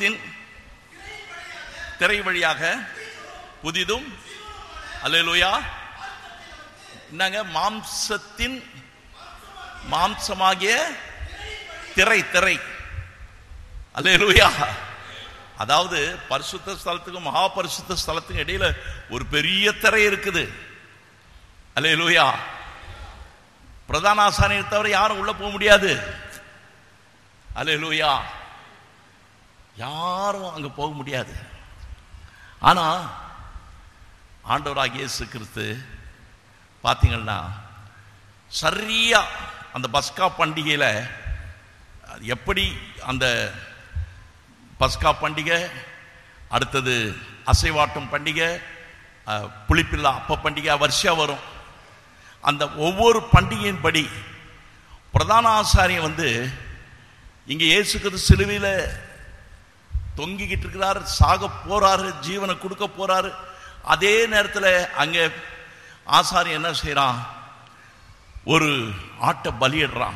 மாம்சத்தின் திரை வழியாக புதிதும் அல்லேலூயா என்னங்க மாம்சத்தின் மாம்சமாகிய திரை திரை அல்லேலூயா அதாவது பரிசுத்த ஸ்தலத்துக்கும் மகா பரிசுத்த ஸ்தலத்துக்கும் இடையில ஒரு பெரிய திரை இருக்குது அல்லேலூயா பிரதான ஆசானியை தவிர யாரும் உள்ள போக முடியாது அல்லேலூயா யாரும் அங்க போக முடியாது ஆனா ஆண்டவராகிய இயேசு கிறிஸ்து பார்த்தீங்கன்னா சரியா அந்த பஸ்கா பண்டிகையில அது எப்படி அந்த பஸ்கா பண்டிகை அடுத்தது அசைவாட்டம் பண்டிகை அஹ், புளிப்பில்லா அப்ப பண்டிகை வருஷம் வரும் அந்த ஒவ்வொரு பண்டிகையின் படி பிரதான ஆசாரியன் வந்து இங்க இயேசு கிறிஸ்து சிலுவையில தொங்கிக்கிட்டு இருக்கிறார் சாக போறாரு ஜீவனை கொடுக்க போறாரு அதே நேரத்தில் அங்க ஆசாரியன் என்ன செய்றான் ஒரு ஆட்டை பலியிடுறான்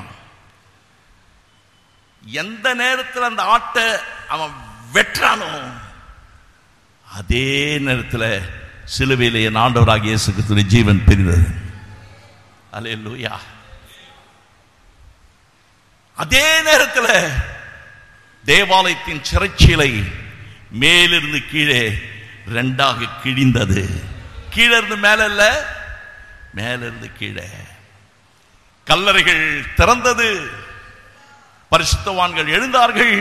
எந்த நேரத்தில் அந்த ஆட்டை அவன் வெட்டுறானோ அதே நேரத்தில் சிலுவையில் என் ஆண்டவராகிய இயேசு கிறிஸ்துவின் ஜீவன் பிரிந்தது அல்லேலூயா அதே நேரத்தில் தேவாலயத்தின் சிறைச்சீலை மேலிருந்து கீழே ரெண்டாக கிழிந்தது கீழே இருந்து மேல இல்ல மேலிருந்து கீழே கல்லறைகள் திறந்தது பரிசுத்தவான்கள் எழுந்தார்கள்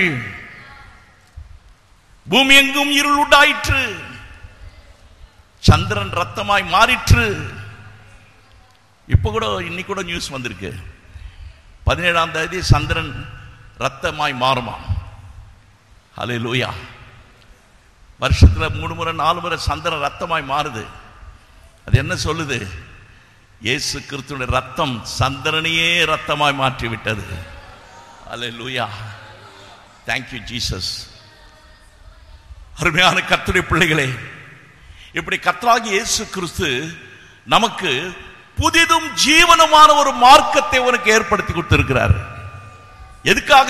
பூமி எங்கும் இருள் உண்டாயிற்று சந்திரன் ரத்தமாய் மாறிற்று இப்ப கூட இன்னைக்கு கூட நியூஸ் வந்திருக்கு பதினேழாம் தேதி சந்திரன் ரத்தமாய் மாறுமா ஹலே லூயா வருஷத்துல மூணு முறை நாலு முறை சந்திரன் ரத்தமாய் மாறுது அது என்ன சொல்லுது இயேசு கிறிஸ்துடைய ரத்தம் சந்திரனையே ரத்தமாய் மாற்றி விட்டது ஹலே லூயா தேங்க்யூ ஜீசஸ் அருமையான கர்த்தருடைய பிள்ளைகளே இப்படி கர்த்தராகி இயேசு கிறிஸ்து நமக்கு புதிதும் ஜீவனமான ஒரு மார்க்கத்தை உனக்கு ஏற்படுத்தி கொடுத்திருக்கிறார் எதுக்காக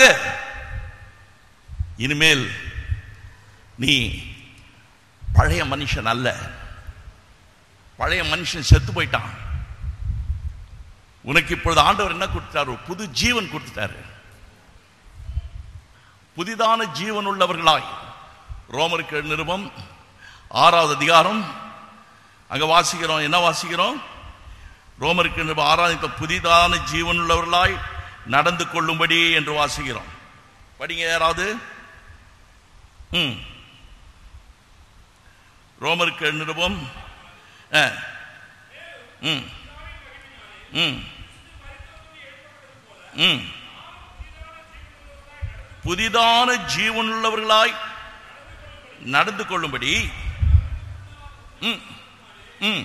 இனிமேல் நீ பழைய மனுஷன் அல்ல பழைய மனுஷன் செத்து போயிட்டான் உனக்கு இப்பொழுது ஆண்டவர் என்ன கொடுத்தாரு ஒரு புது ஜீவன் கொடுத்துட்டாரு புதிதான ஜீவன் உள்ளவர்களாய் ரோமருக்கு நிருபம் ஆறாவது அதிகாரம் அங்க வாசிக்கிறோம் என்ன வாசிக்கிறோம் ரோமருக்கு நிருபம் ஆறாவது புதிதான ஜீவன் உள்ளவர்களாய் நடந்து கொள்ளும்படி என்று வாசிக்கிறோம் படிங்க யாராவது ம் ரோமருக்கு நிருபம் ஆ. ம் ம் ம் புதிதான ஜீவனுள்ளவர்களாய் நடந்து கொள்ளும்படி ம் ம்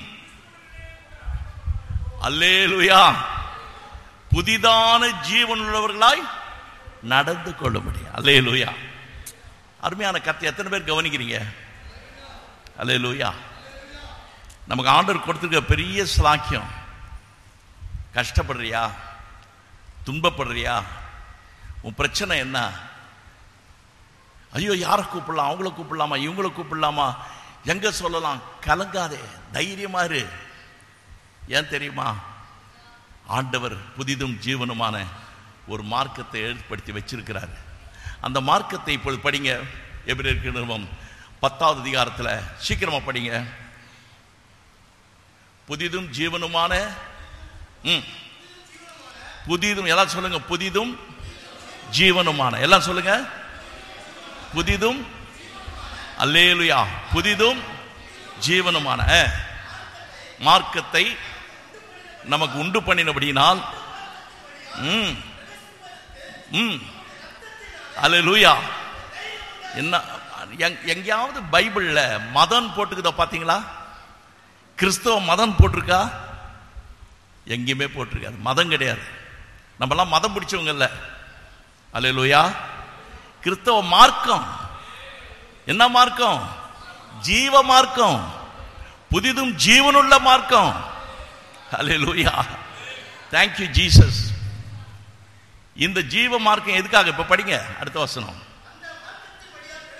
அல்லேலுயா புதிதான ஜீவனுள்ளவர்களாய் நடந்து கொள்ளும்படி அல்லேலுயா அருமையான கத்தை எத்தனை பேர் கவனிக்கிறீங்க அல்லேலுயா நமக்கு ஆண்டவர் கொடுத்துருக்க பெரிய சிலாக்கியம் கஷ்டப்படுறியா துன்பப்படுறியா உன் பிரச்சனை என்ன ஐயோ யாரை கூப்பிடலாம் அவங்கள கூப்பிடலாமா இவங்கள கூப்பிடலாமா எங்க சொல்லலாம் கலங்காதே தைரியமா இரு ஏன் தெரியுமா ஆண்டவர் புதிதும் ஜீவனுமான ஒரு மார்க்கத்தை ஏற்படுத்தி வச்சிருக்கிறார் அந்த மார்க்கத்தை இப்பொழுது படிங்க எபிரேற்கு நிறுவம் பத்தாவது அதிகாரத்தில் சீக்கிரமா படிங்க புதிதும் ஜீவனுமான ம், புதிதும் எல்லாம் சொல்லுங்க புதிதும் ஜீவனுமான எல்லாம் சொல்லுங்க புதிதும் அல்லேலுயா புதிதும் ஜீவனுமான மார்க்கத்தை நமக்கு உண்டு பண்ணினபடியினால் ம் ம் அல்லேலூயா என்ன எங்- எங்கேயாவது பைபிள்ல மதம் போட்டுக்குதோ பாத்தீங்களா கிறிஸ்தவ மதம் போட்டிருக்கா எங்கேயுமே போட்டிருக்காது மதம் கிடையாது நம்மலாம் மதம் பிடிச்சவங்க இல்ல அல்லேலூயா கிறிஸ்தவ மார்க்கம் என்ன மார்க்கம் ஜீவ மார்க்கம் புதிதும் ஜீவனுள்ள மார்க்கம் அல்லேலூயா தேங்க்யூ ஜீசஸ் இந்த ஜீவ மார்க்கம் எதுக்காக இப்ப படிங்க அடுத்த வசனம்